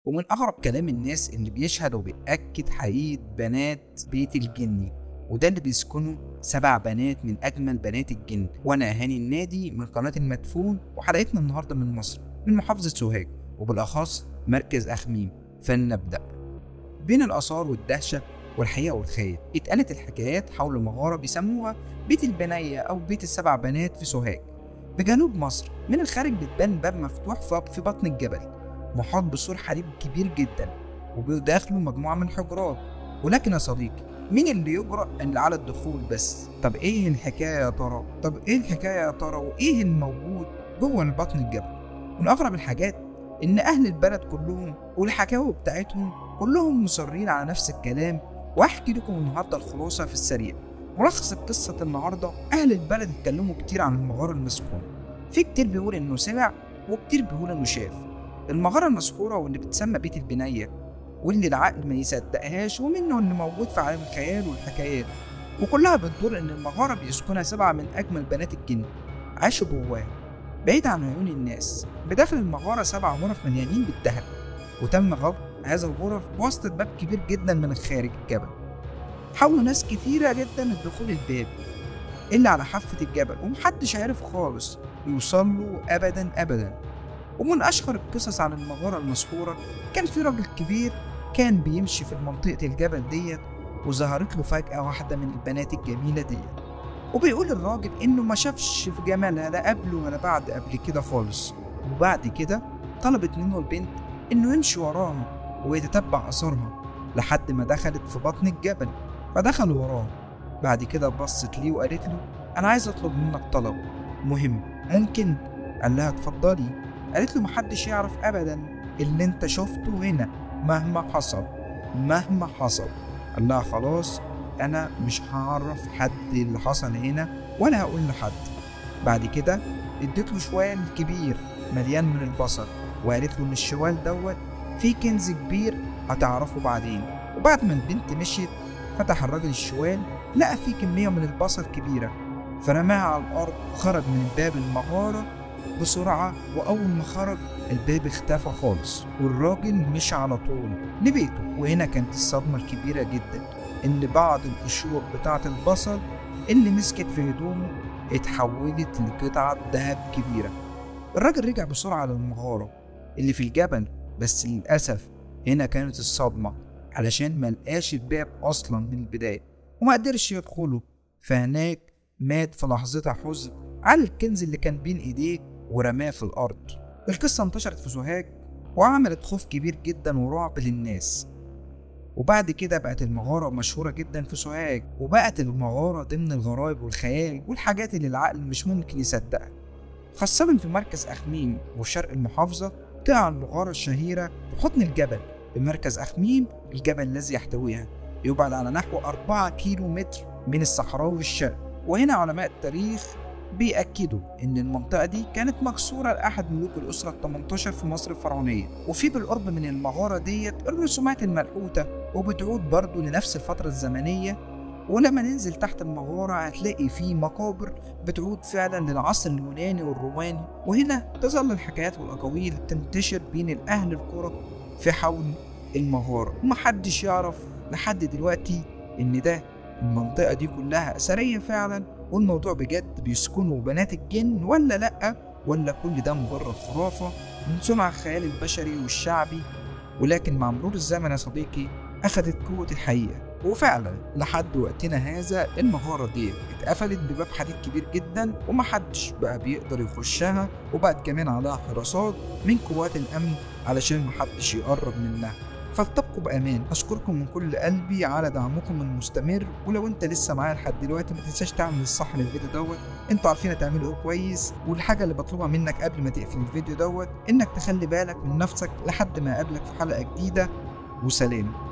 ومن أغرب كلام الناس اللي بيشهد وبيأكد حقيقة بنات بيت الجني وده اللي بيسكنوا سبع بنات من أجمل بنات الجن وأنا هاني النادي من قناة المدفون وحلقتنا النهاردة من مصر من محافظة سوهاج وبالأخص مركز أخميم فلنبدأ بين الآثار والدهشة والحقيقة والخيال اتقالت الحكايات حول مغارة بيسموها بيت البنية أو بيت السبع بنات في سوهاج بجنوب مصر من الخارج بتبان باب مفتوح في بطن الجبل محاط بسور حديد كبير جدا وبيداخله مجموعة من الحجرات ولكن يا صديقي مين اللي يجرأ اللي على الدخول بس طب ايه الحكاية يا ترى طب ايه الحكاية يا ترى وايه الموجود جوه بطن الجبل من اغرب الحاجات ان اهل البلد كلهم والحكاوي بتاعتهم كلهم مصرين على نفس الكلام واحكي لكم النهارده الخلاصة في السريع ملخص القصة النهاردة أهل البلد اتكلموا كتير عن المغارة المسكونة في كتير بيقول إنه سمع وكتير بيقول إنه شاف المغارة المذكورة واللي بتسمى بيت البنية واللي العقل ما يصدقهاش ومنه اللي موجود في عالم الخيال والحكايات وكلها بتدور إن المغارة بيسكنها سبعة من أجمل بنات الجن عاشوا جواها بعيد عن عيون الناس بداخل المغارة سبع غرف مليانين بالذهب وتم غلق هذا الغرف بواسطة باب كبير جدا من خارج الجبل حاولوا ناس كتيرة جدا لدخول الباب إلا على حافة الجبل ومحدش عارف خالص يوصل له أبدا أبدا ومن أشهر القصص عن المغارة المسحورة كان في راجل كبير كان بيمشي في منطقة الجبل ديت وظهرت له فجأة واحدة من البنات الجميلة ديت وبيقول الراجل إنه ما شافش في جمالها لا قبل ولا بعد قبل كده خالص وبعد كده طلبت منه البنت إنه يمشي وراها ويتتبع أثرها لحد ما دخلت في بطن الجبل فدخل وراه بعد كده بصت ليه وقالت له أنا عايز أطلب منك طلب مهم ممكن قال لها اتفضلي قالت له محدش يعرف أبدا اللي أنت شفته هنا مهما حصل مهما حصل قال لها خلاص أنا مش هعرف حد اللي حصل هنا ولا هقول لحد بعد كده اديت له شوال كبير مليان من البصل وقالت له ان الشوال دوت فيه كنز كبير هتعرفه بعدين وبعد ما البنت مشيت فتح الراجل الشوال لقى فيه كمية من البصل كبيرة فرماها على الأرض وخرج من باب المغارة بسرعة وأول ما خرج الباب اختفى خالص والراجل مشى على طول لبيته وهنا كانت الصدمة الكبيرة جدا إن بعض القشور بتاعة البصل اللي مسكت في هدومه اتحولت لقطعة ذهب كبيرة الراجل رجع بسرعة للمغارة اللي في الجبل بس للأسف هنا كانت الصدمة علشان ملقاش الباب أصلا من البداية وما قدرش يدخله فهناك مات في لحظتها حزن على الكنز اللي كان بين ايديه ورماه في الأرض القصة انتشرت في سوهاج وعملت خوف كبير جدا ورعب للناس وبعد كده بقت المغارة مشهورة جدا في سوهاج وبقت المغارة ضمن الغرائب والخيال والحاجات اللي العقل مش ممكن يصدقها خاصة في مركز أخميم وشرق المحافظة تقع المغارة الشهيرة في حضن الجبل بمركز أخميم الجبل الذي يحتويها يبعد على نحو 4 كيلو متر من الصحراء والشرق وهنا علماء التاريخ بيأكدوا إن المنطقة دي كانت مكسورة لأحد ملوك الأسرة ال 18 في مصر الفرعونية وفي بالقرب من المغارة ديت الرسومات المنحوتة وبتعود برضه لنفس الفترة الزمنية ولما ننزل تحت المغارة هتلاقي في مقابر بتعود فعلا للعصر اليوناني والروماني وهنا تظل الحكايات والأقاويل تنتشر بين الأهل القرى في حول المغارة ومحدش يعرف لحد دلوقتي إن ده المنطقة دي كلها أثرية فعلا والموضوع بجد بيسكنوا بنات الجن ولا لأ ولا كل ده مجرد خرافة من صنع الخيال البشري والشعبي ولكن مع مرور الزمن يا صديقي أخدت قوة الحقيقة وفعلا لحد وقتنا هذا المغارة دي اتقفلت بباب حديد كبير جدا ومحدش بقى بيقدر يخشها وبقت كمان عليها حراسات من قوات الأمن علشان محدش يقرب منها فلتبقوا بأمان أشكركم من كل قلبي على دعمكم المستمر ولو أنت لسه معايا لحد دلوقتي ما تنساش تعمل الصح للفيديو دوت أنتوا عارفين هتعملوا إيه كويس والحاجة اللي بطلبها منك قبل ما تقفل الفيديو دوت إنك تخلي بالك من نفسك لحد ما أقابلك في حلقة جديدة وسلام